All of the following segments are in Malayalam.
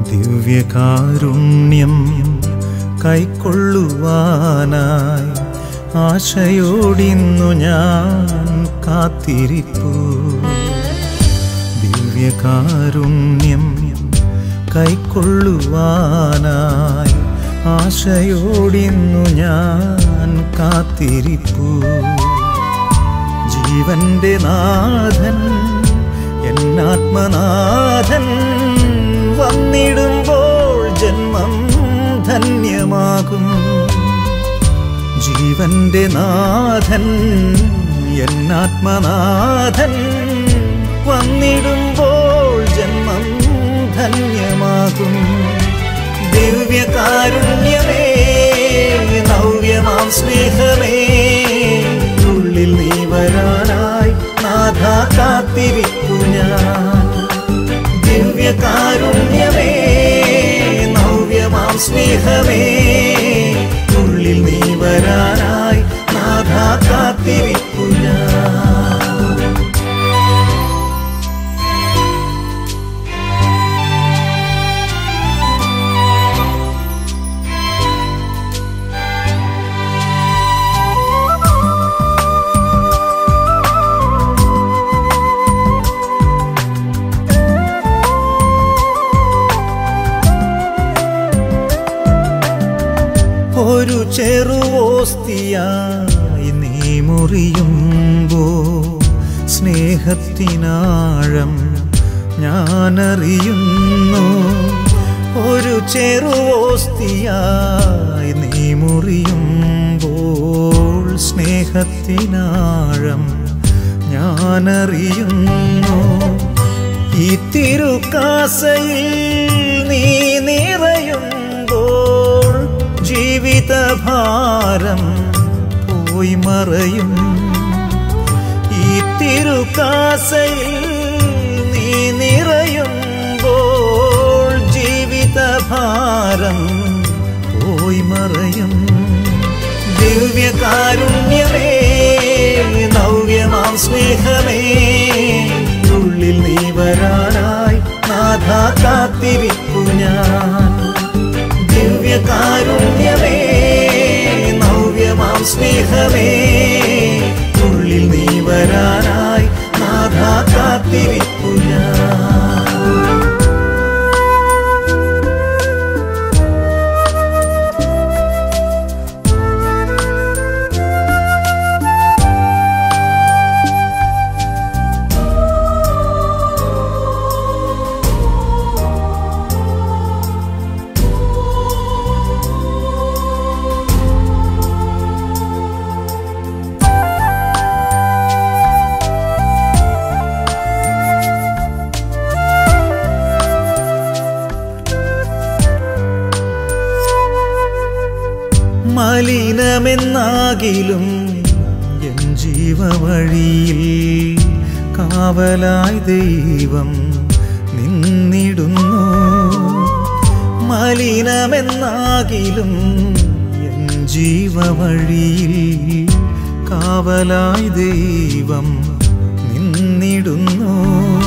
ദിവ്യകാരുണ്യം കൈക്കൊള്ളുവാനായി ആശയോടിന്നു ഞാൻ കാത്തിരിപ്പു ദിവ്യകാരുണ്യം കൈക്കൊള്ളുവാനായി ആശയോടിന്നു ഞാൻ കാത്തിരിപ്പു ജീവന്റെ നാഥൻ എന്നാത്മനാഥൻ വന്നിടുമ്പോൾ ജന്മം ധന്യമാകും ജീവന്റെ നാഥൻ എന്നാത്മനാഥൻ വന്നിടുമ്പോൾ ജന്മം ധന്യമാകും ദിവ്യകാരുണ്യമേ നവ്യമാം സ്നേഹമേ ഉള്ളിൽ നീ വരാനായി നാഥ കാത്തിരിപ്പു ഞാൻ ദിവ്യകാരുണ്യമേ നവ്യമാം സ്നേഹമേ ഉള്ളിൽ നീ വരാനായി നാഥ കാത്തിരിപ്പു ഞാൻ ഒരു ചെറുവോസ്തിയായി നീ മുറിയുമ്പോ സ്നേഹത്തിനാഴം ഞാനറിയുന്നു ഒരു ചെറുവോസ്തിയായി നീ മുറിയുമ്പോൾ സ്നേഹത്തിനാഴം ഞാനറിയുന്നു ഈ തിരുക്കാസയിൽ നീ നിറയുമ്പോൾ ജീവിതഭാരം പോയി മറയും ഈ തിരുക്കാസയിൽ നീ നിറയുമ്പോൾ ജീവിതഭാരം പോയി മറയും ദിവ്യകാരുണ്യമേ നവ്യമാം സ്നേഹമേ ഉള്ളിൽ നീ വരാനായി നാഥ കാത്തിരിപ്പു ഞാൻ ദിവ്യകാരുണ്യമേ നവ്യമാം സ്നേഹമേ ഉള്ളിൽ നീ വരാനായി നാഥ കാത്തിരിപ്പു ഞാൻ മലിനമെന്നാകിലും എൻ ജീവവഴിയിൽ കാവലായി ദൈവം നിന്നിടുന്നു മലിനമെന്നാകിലും എൻ ജീവവഴിയിൽ കാവലായി ദൈവം നിന്നിടുന്നു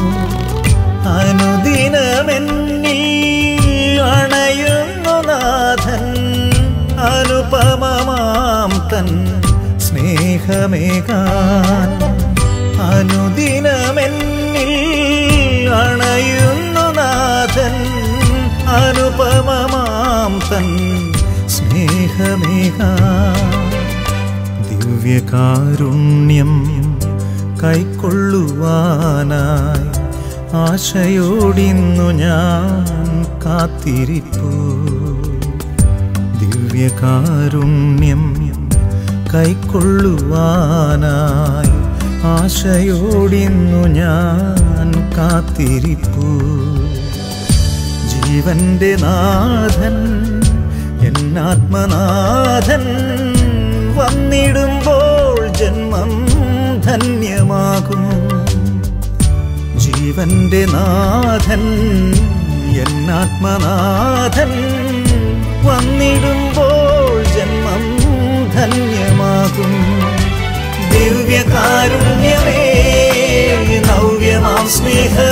അനുദിനമെന്നിൽ അണയുന്നു നാഥൻ അനുപമമാം തൻ സ്നേഹമേകാൻ അനുദിനമെന്നിൽ അണയുന്നു നാഥൻ അനുപമമാം തൻ സ്നേഹമേകാൻ ദിവ്യകാരുണ്യം കൈക്കൊള്ളുവാനായി ആശയോടിന്നു ഞാൻ കാത്തിരിപ്പു ദിവ്യകാരുണ്യം കൈക്കൊള്ളുവാനായി ആശയോടിന്നു ഞാൻ കാത്തിരിപ്പു ജീവന്റെ നാഥൻ എന്നാത്മനാഥൻ വന്നിടുമ്പോൾ ജന്മം ധന്യമാകും ജീവന്റെ നാഥൻ എന്നാത്മനാഥൻ വന്നിടുമ്പോൾ ജന്മം ധന്യമാകും ദിവ്യകാരുണ്യമേ നവ്യമാം സ്നേഹ